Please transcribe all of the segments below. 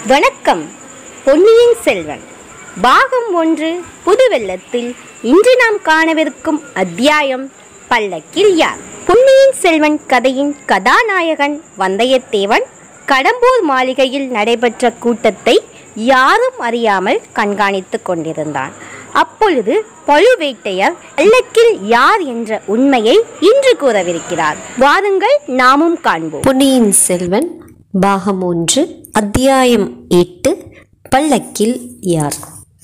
வணக்கம் பொன்னியின் செல்வன் பாகம் ஒன்று புதுவெள்ளத்தில் இன்று நாம் காணவிருக்கும் அத்தியாயம் பல்லக்கில் யார் பொன்னியின் செல்வன் கதையின் கதாநாயகன் வந்தயத்தேவன் கடம்பூர் மாளிகையில் நடைபெற்ற கூட்டத்தை யாரும் அறியாமல் கண்காணித்துக் கொண்டிருந்தான் அப்பொழுது பழுவேட்டையர் பல்லக்கில் யார் என்ற உண்மையை இன்று கூறவிருக்கிறார் வாருங்கள் நாமும் காண்போம் பொன்னியின் செல்வன் பாகம் ஒன்று அத்தியாயம் எட்டு பல்லக்கில் யார்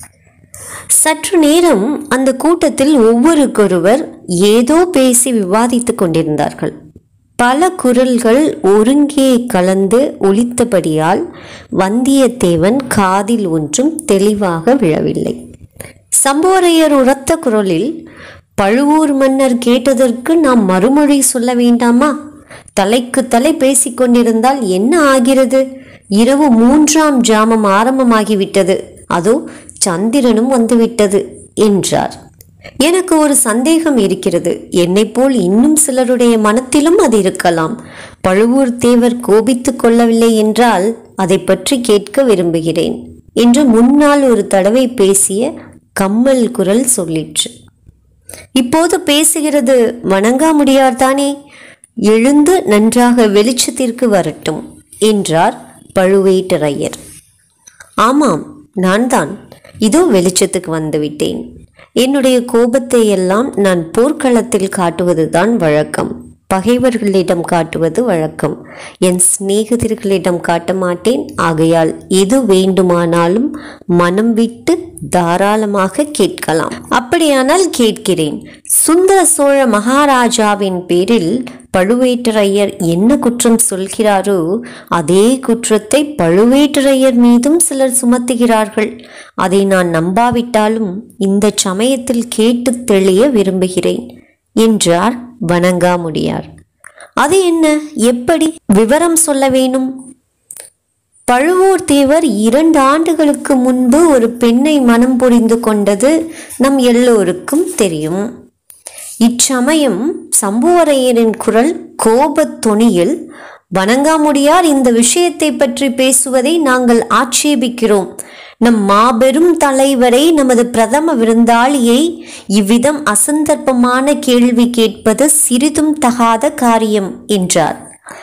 சற்று நேரம் அந்த கூட்டத்தில் ஒவ்வொருக்கொருவர் ஏதோ பேசி விவாதித்துக் கொண்டிருந்தார்கள் பல குரல்கள் ஒருங்கே கலந்து ஒலித்தபடியால் வந்தியத்தேவன் காதில் ஒன்றும் தெளிவாக விழவில்லை சம்போரையர் உரத்த குரலில் பழுவூர் மன்னர் கேட்டதற்கு நாம் மறுமொழி சொல்ல வேண்டாமா தலைக்கு தலை பேசிக் கொண்டிருந்தால் என்ன ஆகிறது இரவு மூன்றாம் ஜாமம் ஆரம்பமாகிவிட்டது அதோ சந்திரனும் வந்துவிட்டது என்றார் எனக்கு ஒரு சந்தேகம் இருக்கிறது என்னைப் போல் இன்னும் சிலருடைய மனத்திலும் அது இருக்கலாம் பழுவூர் தேவர் கோபித்துக் கொள்ளவில்லை என்றால் அதை பற்றி கேட்க விரும்புகிறேன் என்று முன்னால் ஒரு தடவை பேசிய கம்மல் குரல் சொல்லிற்று இப்போது பேசுகிறது வணங்காமுடியார்தானே எழுந்து நன்றாக வெளிச்சத்திற்கு வரட்டும் என்றார் பழுவேட்டரையர் ஆமாம் நான் தான் இதோ வெளிச்சத்துக்கு வந்துவிட்டேன் என்னுடைய கோபத்தை எல்லாம் நான் போர்க்களத்தில் காட்டுவதுதான் வழக்கம் பகைவர்களிடம் காட்டுவது வழக்கம் என் சிநேகிதர்களிடம் காட்ட மாட்டேன் ஆகையால் எது வேண்டுமானாலும் மனம் விட்டு தாராளமாக கேட்கலாம் அப்படியானால் கேட்கிறேன் சுந்தர சோழ மகாராஜாவின் பேரில் பழுவேட்டரையர் என்ன குற்றம் சொல்கிறாரோ அதே குற்றத்தை பழுவேட்டரையர் மீதும் சிலர் சுமத்துகிறார்கள் அதை நான் நம்பாவிட்டாலும் இந்த சமயத்தில் கேட்டு தெளிய விரும்புகிறேன் என்றார் வணங்காமுடியார் அது என்ன எப்படி விவரம் சொல்ல வேணும் பழுவூர் தேவர் இரண்டு ஆண்டுகளுக்கு முன்பு ஒரு பெண்ணை மனம் புரிந்து கொண்டது நம் எல்லோருக்கும் தெரியும் இச்சமயம் சம்புவரையரின் குரல் கோபத் தொனியில் வணங்காமுடியார் இந்த விஷயத்தை பற்றி பேசுவதை நாங்கள் ஆட்சேபிக்கிறோம் நம் மாபெரும் தலைவரை நமது பிரதம விருந்தாளியை இவ்விதம் அசந்தர்ப்பமான கேள்வி கேட்பது சிறிதும் தகாத காரியம் என்றார்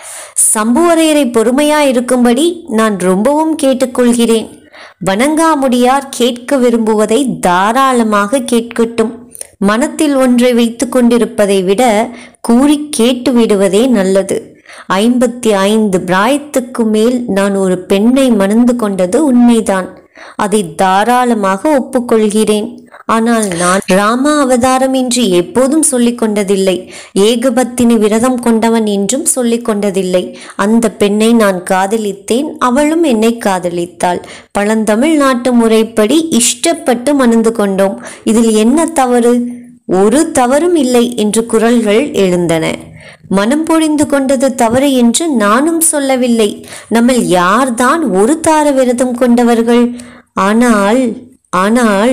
சம்புவரையரை பொறுமையா இருக்கும்படி நான் ரொம்பவும் கேட்டுக்கொள்கிறேன் வணங்காமுடியார் கேட்க விரும்புவதை தாராளமாக கேட்கட்டும் மனத்தில் ஒன்றை வைத்து கொண்டிருப்பதை விட கூறி கேட்டு விடுவதே நல்லது ஐம்பத்தி ஐந்து பிராயத்துக்கு மேல் நான் ஒரு பெண்ணை மணந்து கொண்டது உண்மைதான் அதை தாராளமாக ஒப்புக்கொள்கிறேன் ஆனால் நான் ராம அவதாரம் என்று எப்போதும் சொல்லிக் கொண்டதில்லை ஏகபத்தினி விரதம் கொண்டவன் என்றும் சொல்லிக் கொண்டதில்லை அந்த பெண்ணை நான் காதலித்தேன் அவளும் என்னை காதலித்தாள் பழந்தமிழ் நாட்டு முறைப்படி இஷ்டப்பட்டு மணந்து கொண்டோம் இதில் என்ன தவறு ஒரு தவறும் இல்லை என்று குரல்கள் எழுந்தன மனம் பொழிந்து கொண்டது தவறு என்று நானும் சொல்லவில்லை நம்மில் யார்தான் ஒரு தார விரதம் கொண்டவர்கள் ஆனால் ஆனால்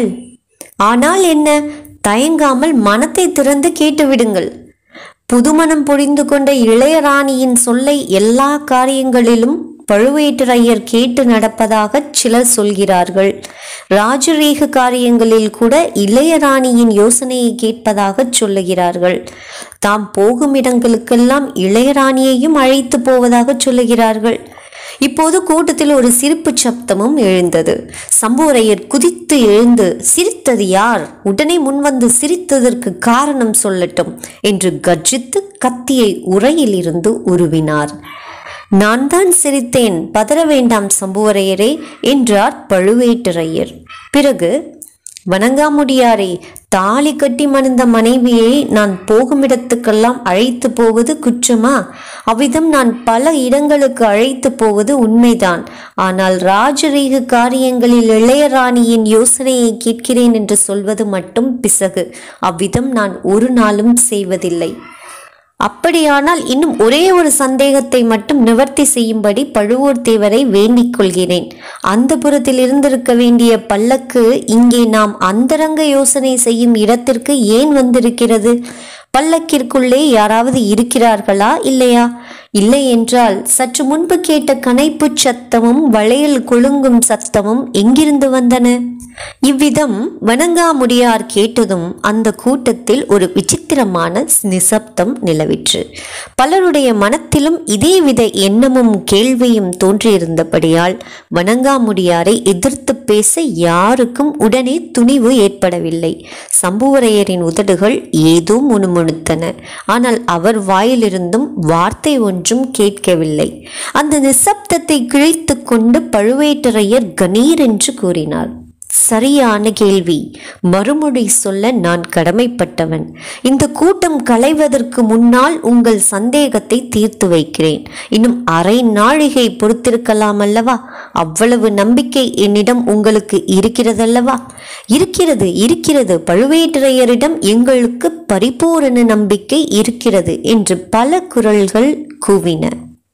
ஆனால் என்ன தயங்காமல் மனத்தை திறந்து கேட்டுவிடுங்கள் புதுமணம் பொழிந்து கொண்ட இளையராணியின் சொல்லை எல்லா காரியங்களிலும் பழுவேட்டரையர் கேட்டு நடப்பதாக சிலர் சொல்கிறார்கள் ராஜரீக காரியங்களில் கூட இளையராணியின் யோசனையை கேட்பதாக சொல்லுகிறார்கள் தாம் போகும் இடங்களுக்கெல்லாம் இளையராணியையும் அழைத்து போவதாக சொல்லுகிறார்கள் இப்போது கூட்டத்தில் ஒரு சிரிப்பு சப்தமும் எழுந்தது சம்புவரையர் குதித்து எழுந்து சிரித்தது யார் உடனே முன்வந்து சிரித்ததற்கு காரணம் சொல்லட்டும் என்று கர்ஜித்து கத்தியை உரையில் இருந்து உருவினார் நான் தான் சிரித்தேன் பதற வேண்டாம் சம்புவரையரே என்றார் பழுவேட்டரையர் பிறகு வணங்காமுடியாரே தாலி கட்டி மணந்த மனைவியை நான் போகும் இடத்துக்கெல்லாம் அழைத்து போவது குற்றமா அவ்விதம் நான் பல இடங்களுக்கு அழைத்து போவது உண்மைதான் ஆனால் ராஜரீக காரியங்களில் இளையராணியின் யோசனையை கேட்கிறேன் என்று சொல்வது மட்டும் பிசகு அவ்விதம் நான் ஒரு நாளும் செய்வதில்லை அப்படியானால் இன்னும் ஒரே ஒரு சந்தேகத்தை மட்டும் நிவர்த்தி செய்யும்படி பழுவூர் தேவரை வேண்டிக் கொள்கிறேன் அந்த புறத்தில் இருந்திருக்க வேண்டிய பல்லக்கு இங்கே நாம் அந்தரங்க யோசனை செய்யும் இடத்திற்கு ஏன் வந்திருக்கிறது பல்லக்கிற்குள்ளே யாராவது இருக்கிறார்களா இல்லையா இல்லை என்றால் சற்று முன்பு கேட்ட கனைப்பு சத்தமும் வளையல் குலுங்கும் சத்தமும் எங்கிருந்து வந்தன இவ்விதம் வணங்காமுடியார் கேட்டதும் அந்த கூட்டத்தில் ஒரு விசித்திரமான நிசப்தம் நிலவிற்று பலருடைய மனத்திலும் இதேவித எண்ணமும் கேள்வியும் தோன்றியிருந்தபடியால் வணங்காமுடியாரை எதிர்த்து பேச யாருக்கும் உடனே துணிவு ஏற்படவில்லை சம்புவரையரின் உதடுகள் ஏதோ முணுமுணுத்தன ஆனால் அவர் வாயிலிருந்தும் வார்த்தை ஒன்றும் கேட்கவில்லை அந்த நிசப்தத்தை கிழித்து கொண்டு பழுவேட்டரையர் கணீர் என்று கூறினார் சரியான கேள்வி மறுமொழி சொல்ல நான் கடமைப்பட்டவன் இந்த கூட்டம் களைவதற்கு முன்னால் உங்கள் சந்தேகத்தை தீர்த்து வைக்கிறேன் இன்னும் அரை நாழிகை பொறுத்திருக்கலாம் அல்லவா அவ்வளவு நம்பிக்கை என்னிடம் உங்களுக்கு இருக்கிறதல்லவா இருக்கிறது இருக்கிறது பழுவேட்டரையரிடம் எங்களுக்கு பரிபூரண நம்பிக்கை இருக்கிறது என்று பல குரல்கள் கூவின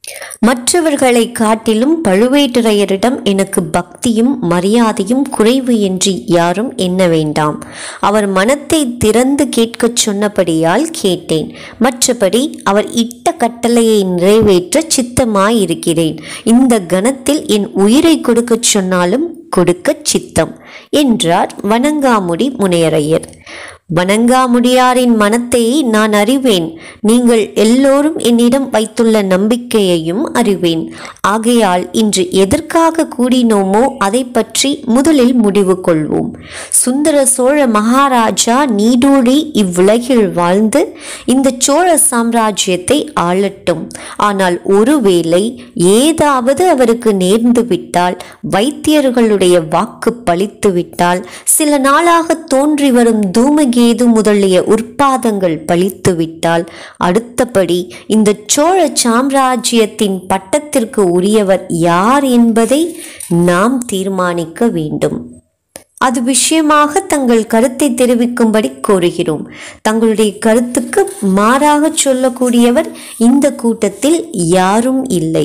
மற்றவர்களை காட்டிலும் பழுவேட்டரையரிடம் எனக்கு பக்தியும் மரியாதையும் குறைவு என்று யாரும் எண்ண வேண்டாம் அவர் மனத்தை திறந்து கேட்கச் சொன்னபடியால் கேட்டேன் மற்றபடி அவர் இட்ட கட்டளையை நிறைவேற்ற சித்தமாயிருக்கிறேன் இந்த கணத்தில் என் உயிரை கொடுக்கச் சொன்னாலும் கொடுக்க சித்தம் என்றார் வணங்காமுடி முனையரையர் வணங்காமுடியாரின் மனத்தை நான் அறிவேன் நீங்கள் எல்லோரும் என்னிடம் வைத்துள்ள நம்பிக்கையையும் அறிவேன் ஆகையால் இன்று எதற்காக கூடினோமோ அதை பற்றி முதலில் முடிவு கொள்வோம் சுந்தர சோழ மகாராஜா நீடூழி இவ்வுலகில் வாழ்ந்து இந்த சோழ சாம்ராஜ்யத்தை ஆளட்டும் ஆனால் ஒருவேளை ஏதாவது அவருக்கு நேர்ந்து விட்டால் வைத்தியர்களுடைய வாக்கு பழித்து விட்டால் சில நாளாக தோன்றி வரும் தூமகேது முதலிய உற்பாதங்கள் பழித்து விட்டால் அடுத்தபடி இந்த சோழ சாம்ராஜ்யத்தின் பட்டத்திற்கு உரியவர் யார் என்பதை நாம் தீர்மானிக்க வேண்டும் அது விஷயமாக தங்கள் கருத்தை தெரிவிக்கும்படி கோருகிறோம் தங்களுடைய கருத்துக்கு மாறாக சொல்லக்கூடியவர் இந்த கூட்டத்தில் யாரும் இல்லை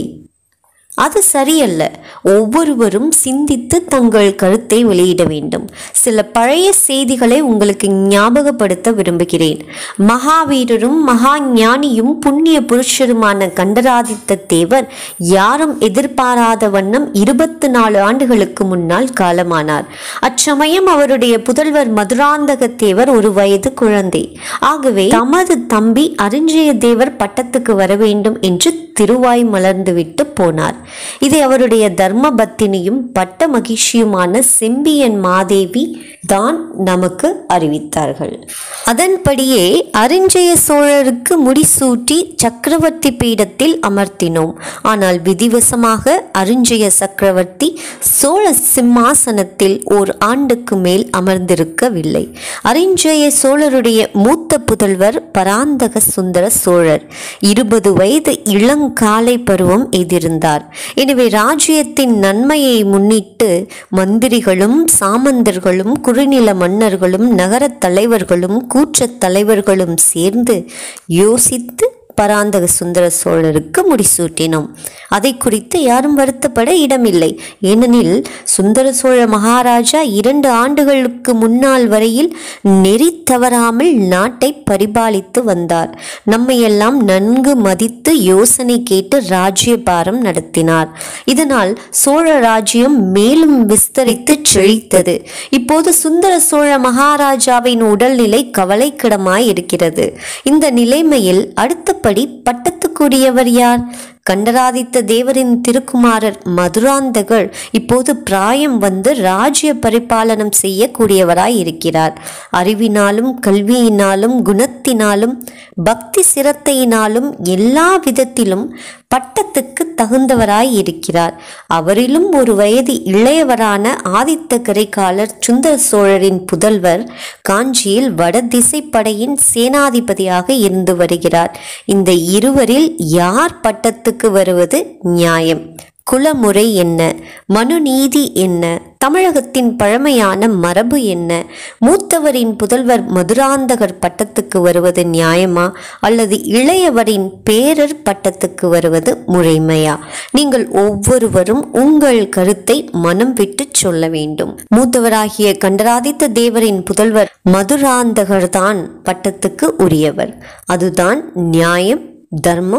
அது சரியல்ல ஒவ்வொருவரும் சிந்தித்து தங்கள் கருத்தை வெளியிட வேண்டும் சில பழைய செய்திகளை உங்களுக்கு ஞாபகப்படுத்த விரும்புகிறேன் மகாவீரரும் மகா ஞானியும் புண்ணிய புருஷருமான கண்டராதித்த தேவர் யாரும் எதிர்பாராத வண்ணம் இருபத்து நாலு ஆண்டுகளுக்கு முன்னால் காலமானார் அச்சமயம் அவருடைய புதல்வர் மதுராந்தக தேவர் ஒரு வயது குழந்தை ஆகவே தமது தம்பி அரிஞ்சய தேவர் பட்டத்துக்கு வர வேண்டும் என்று திருவாய் மலர்ந்துவிட்டு போனார் இதை அவருடைய தர்ம பத்தினியும் பட்ட மகிழ்ச்சியுமான செம்பியன் மாதேவி தான் நமக்கு அறிவித்தார்கள் அதன்படியே அரிஞ்சய சோழருக்கு முடிசூட்டி சக்கரவர்த்தி பீடத்தில் அமர்த்தினோம் ஆனால் விதிவசமாக அரிஞ்சய சக்கரவர்த்தி சோழ சிம்மாசனத்தில் ஓர் ஆண்டுக்கு மேல் அமர்ந்திருக்கவில்லை அரிஞ்சய சோழருடைய மூத்த புதல்வர் பராந்தக சுந்தர சோழர் இருபது வயது இளங்காலை பருவம் எதிர்ந்தார் எனவே ராஜ்யத்தின் நன்மையை முன்னிட்டு மந்திரிகளும் சாமந்தர்களும் குறுநில மன்னர்களும் நகரத் தலைவர்களும் கூற்றத் தலைவர்களும் சேர்ந்து யோசித்து பராந்தக சுந்தர சோழருக்கு முடிசூட்டினோம் அதை குறித்து யாரும் வருத்தப்பட இடமில்லை ஏனெனில் சுந்தர சோழ மகாராஜா இரண்டு ஆண்டுகளுக்கு முன்னால் வரையில் நெறி தவறாமல் நாட்டை பரிபாலித்து வந்தார் நம்மையெல்லாம் நன்கு மதித்து யோசனை கேட்டு ராஜ்யபாரம் நடத்தினார் இதனால் சோழ ராஜ்யம் மேலும் விஸ்தரித்து செழித்தது இப்போது சுந்தர சோழ மகாராஜாவின் உடல்நிலை கவலைக்கிடமாய் இருக்கிறது இந்த நிலைமையில் அடுத்தபடி பட்டத்துக்குரியவர் யார் கண்டராதித்த தேவரின் திருக்குமாரர் மதுராந்தகர் இப்போது பிராயம் வந்து ராஜ்ய பரிபாலனம் செய்யக்கூடியவராய் இருக்கிறார் அறிவினாலும் கல்வியினாலும் குணத்தினாலும் பக்தி சிரத்தையினாலும் எல்லா விதத்திலும் பட்டத்துக்கு தகுந்தவராய் இருக்கிறார் அவரிலும் ஒரு வயது இளையவரான ஆதித்த கரிகாலர் சுந்தர சோழரின் புதல்வர் காஞ்சியில் வடதிசை படையின் சேனாதிபதியாக இருந்து வருகிறார் இந்த இருவரில் யார் பட்டத்துக்கு வருவது நியாயம் குலமுறை என்ன மனுநீதி என்ன தமிழகத்தின் பழமையான மரபு என்ன மூத்தவரின் புதல்வர் மதுராந்தகர் பட்டத்துக்கு வருவது நியாயமா அல்லது இளையவரின் பேரர் பட்டத்துக்கு வருவது முறைமையா நீங்கள் ஒவ்வொருவரும் உங்கள் கருத்தை மனம் விட்டு சொல்ல வேண்டும் மூத்தவராகிய கண்டராதித்த தேவரின் புதல்வர் மதுராந்தகர் தான் பட்டத்துக்கு உரியவர் அதுதான் நியாயம் தர்மம்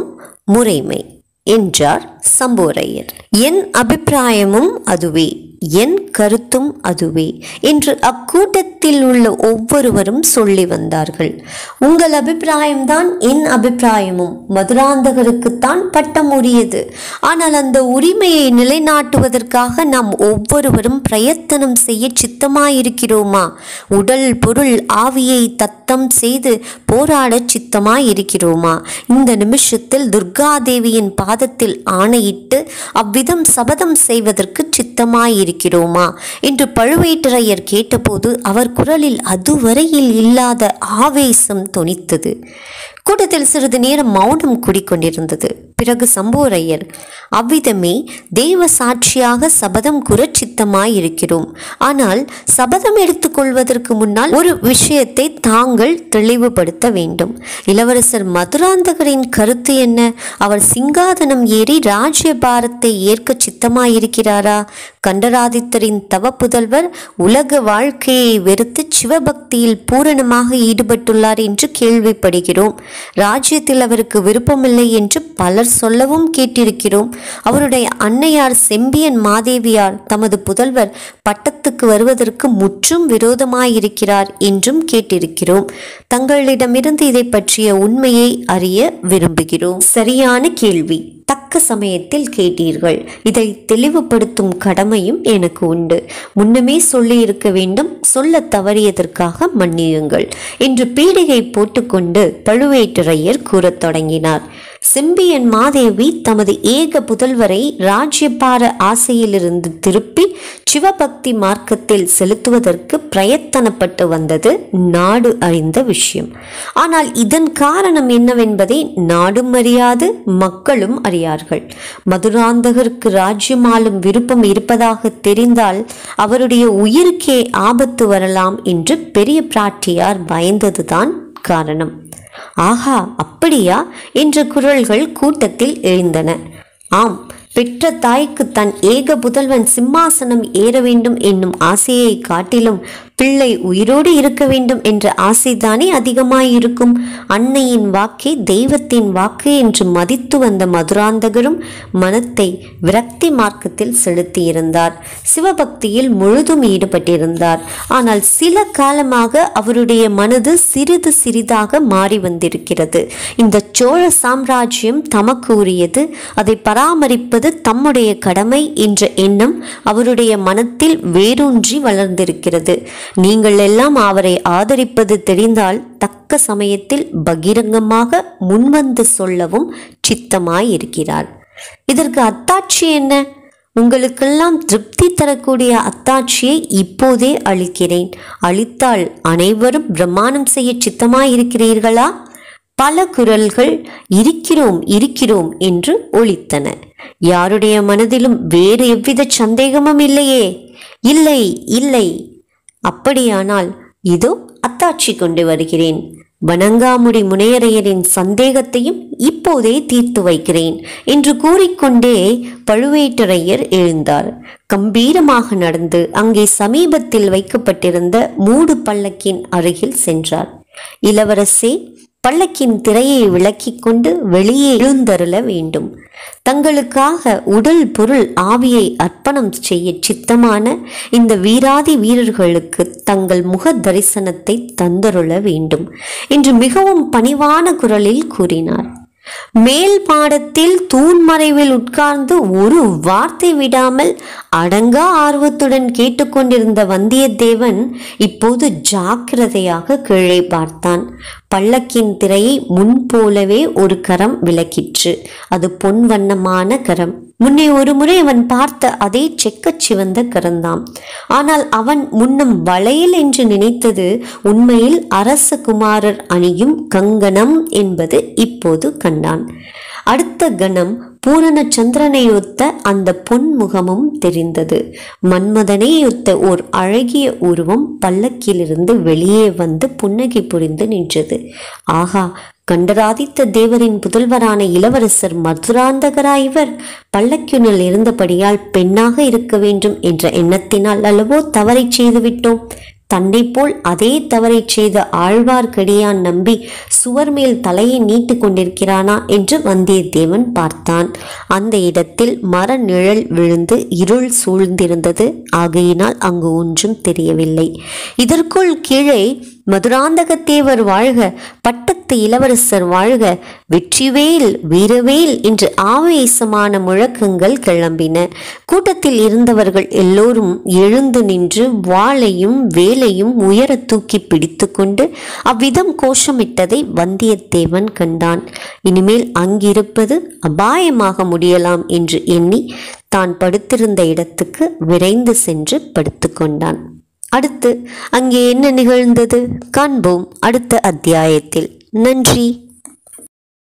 முறைமை என்றார் சம்போரையர் என் அபிப்பிராயமும் அதுவே என் கருத்தும் அதுவே என்று அக்கூட்டத்தில் உள்ள ஒவ்வொருவரும் சொல்லி வந்தார்கள் உங்கள் அபிப்பிராயம்தான் என் அபிப்பிராயமும் மதுராந்தகருக்குத்தான் பட்டம் உரியது ஆனால் அந்த உரிமையை நிலைநாட்டுவதற்காக நாம் ஒவ்வொருவரும் பிரயத்தனம் செய்ய சித்தமாயிருக்கிறோமா உடல் பொருள் ஆவியை தத்தம் செய்து போராடச் சித்தமாயிருக்கிறோமா இந்த நிமிஷத்தில் துர்காதேவியின் பாதத்தில் ஆணையிட்டு அவ்விதம் சபதம் செய்வதற்கு சித்தமாயிருக்கிறோமா என்று பழுவேட்டரையர் கேட்டபோது அவர் குரலில் அதுவரையில் இல்லாத ஆவேசம் தொனித்தது கூட்டத்தில் சிறிது நேரம் மௌனம் குடிக்கொண்டிருந்தது பிறகு சம்போரையர் அவ்விதமே தெய்வ சாட்சியாக சபதம் கூற சித்தமாயிருக்கிறோம் ஆனால் சபதம் எடுத்துக்கொள்வதற்கு முன்னால் ஒரு விஷயத்தை தாங்கள் தெளிவுபடுத்த வேண்டும் இளவரசர் மதுராந்தகரின் கருத்து என்ன அவர் சிங்காதனம் ஏறி ராஜ்யபாரத்தை ஏற்க சித்தமாயிருக்கிறாரா கண்டராதித்தரின் தவ புதல்வர் உலக வாழ்க்கையை வெறுத்து சிவபக்தியில் பூரணமாக ஈடுபட்டுள்ளார் என்று கேள்விப்படுகிறோம் ராஜ்யத்தில் அவருக்கு விருப்பமில்லை என்று பலர் சொல்லவும் கேட்டிருக்கிறோம் அவருடைய அன்னையார் செம்பியன் மாதேவியார் தமது புதல்வர் பட்டத்துக்கு வருவதற்கு முற்றும் விரோதமாயிருக்கிறார் என்றும் கேட்டிருக்கிறோம் தங்களிடமிருந்து இதை பற்றிய உண்மையை அறிய விரும்புகிறோம் சரியான கேள்வி தக்க சமயத்தில் கேட்டீர்கள் இதை தெளிவுபடுத்தும் கடமையும் எனக்கு உண்டு முன்னமே சொல்லி இருக்க வேண்டும் சொல்ல தவறியதற்காக மன்னியுங்கள் என்று பீடிகை போட்டுக்கொண்டு பழுவேட்டரையர் கூறத் தொடங்கினார் செம்பியன் மாதேவி தமது ஏக புதல்வரை ராஜ்யபார ஆசையிலிருந்து திருப்பி சிவபக்தி மார்க்கத்தில் செலுத்துவதற்கு பிரயத்தனப்பட்டு வந்தது நாடு அறிந்த விஷயம் ஆனால் இதன் காரணம் என்னவென்பதை நாடும் அறியாது மக்களும் அறியார்கள் மதுராந்தகருக்கு ராஜ்யம் ஆளும் விருப்பம் இருப்பதாக தெரிந்தால் அவருடைய உயிருக்கே ஆபத்து வரலாம் என்று பெரிய பிராட்டியார் பயந்ததுதான் காரணம் ஆஹா அப்படியா என்ற குரல்கள் கூட்டத்தில் எழுந்தன ஆம் பெற்ற தாய்க்கு தன் ஏக புதல்வன் சிம்மாசனம் ஏற வேண்டும் என்னும் ஆசையை காட்டிலும் பிள்ளை உயிரோடு இருக்க வேண்டும் என்ற ஆசைதானே அதிகமாயிருக்கும் அன்னையின் வாக்கே தெய்வத்தின் வாக்கு என்று மதித்து வந்த மதுராந்தகரும் மனத்தை விரக்தி மார்க்கத்தில் செலுத்தியிருந்தார் சிவபக்தியில் முழுதும் ஈடுபட்டிருந்தார் ஆனால் சில காலமாக அவருடைய மனது சிறிது சிறிதாக மாறி வந்திருக்கிறது இந்த சோழ சாம்ராஜ்யம் தமக்கு உரியது அதை பராமரிப்பது தம்முடைய கடமை என்ற எண்ணம் அவருடைய மனத்தில் வேரூன்றி வளர்ந்திருக்கிறது நீங்கள் எல்லாம் அவரை ஆதரிப்பது தெரிந்தால் தக்க சமயத்தில் பகிரங்கமாக முன்வந்து சொல்லவும் சித்தமாயிருக்கிறார் இதற்கு அத்தாட்சி என்ன உங்களுக்கெல்லாம் திருப்தி தரக்கூடிய அத்தாட்சியை இப்போதே அளிக்கிறேன் அளித்தால் அனைவரும் பிரமாணம் செய்ய சித்தமாயிருக்கிறீர்களா பல குரல்கள் இருக்கிறோம் இருக்கிறோம் என்று ஒலித்தன யாருடைய மனதிலும் வேறு எவ்வித சந்தேகமும் இல்லையே இல்லை இல்லை அப்படியானால் இதோ அத்தாட்சி கொண்டு வருகிறேன் வணங்காமுடி முனையரையரின் சந்தேகத்தையும் இப்போதே தீர்த்து வைக்கிறேன் என்று கூறிக்கொண்டே பழுவேட்டரையர் எழுந்தார் கம்பீரமாக நடந்து அங்கே சமீபத்தில் வைக்கப்பட்டிருந்த மூடு பல்லக்கின் அருகில் சென்றார் இளவரசே பல்லக்கின் திரையை விலக்கிக் கொண்டு வெளியே எழுந்தருள வேண்டும் தங்களுக்காக உடல் பொருள் ஆவியை அர்ப்பணம் செய்ய சித்தமான இந்த வீராதி வீரர்களுக்கு தங்கள் முக தரிசனத்தை தந்தருள வேண்டும் என்று மிகவும் பணிவான குரலில் கூறினார் மேல் பாடத்தில் தூண் மறைவில் உட்கார்ந்து ஒரு வார்த்தை விடாமல் அடங்கா ஆர்வத்துடன் கேட்டுக்கொண்டிருந்த வந்தியத்தேவன் இப்போது ஜாக்கிரதையாக கீழே பார்த்தான் பல்லக்கின் திரையை முன்போலவே ஒரு கரம் விலக்கிற்று அது பொன் வண்ணமான கரம் முன்னே ஒரு முறை அவன் பார்த்த அதே செக்கச் சிவந்த கரந்தாம் ஆனால் அவன் முன்னம் வளையல் என்று நினைத்தது உண்மையில் அரச குமாரர் அணியும் கங்கணம் என்பது இப்போது கண்டான் அடுத்த கணம் பூரண சந்திரனையொத்த அந்த பொன்முகமும் தெரிந்தது மன்மதனையொத்த ஓர் அழகிய உருவம் பல்லக்கிலிருந்து வெளியே வந்து புன்னகை புரிந்து நின்றது ஆகா கண்டராதித்த தேவரின் புதல்வரான இளவரசர் மதுராந்தகரா இவர் பல்லக்கினுள் இருந்தபடியால் பெண்ணாக இருக்க வேண்டும் என்ற எண்ணத்தினால் அல்லவோ தவறை செய்துவிட்டோம் தன்னை போல் அதே தவறை செய்த ஆழ்வார்க்கடியான் நம்பி சுவர் மேல் தலையை நீட்டு கொண்டிருக்கிறானா என்று வந்தியத்தேவன் பார்த்தான் அந்த இடத்தில் மர நிழல் விழுந்து இருள் சூழ்ந்திருந்தது ஆகையினால் அங்கு ஒன்றும் தெரியவில்லை இதற்குள் கீழே மதுராந்தகத்தேவர் வாழ்க பட்டத்து இளவரசர் வாழ்க வெற்றிவேல் வீரவேல் என்று ஆவேசமான முழக்கங்கள் கிளம்பின கூட்டத்தில் இருந்தவர்கள் எல்லோரும் எழுந்து நின்று வாளையும் வேலையும் உயர தூக்கி பிடித்துக்கொண்டு அவ்விதம் கோஷமிட்டதை வந்தியத்தேவன் கண்டான் இனிமேல் அங்கிருப்பது அபாயமாக முடியலாம் என்று எண்ணி தான் படுத்திருந்த இடத்துக்கு விரைந்து சென்று படுத்துக்கொண்டான் அடுத்து அங்கே என்ன நிகழ்ந்தது காண்போம் அடுத்த அத்தியாயத்தில் நன்றி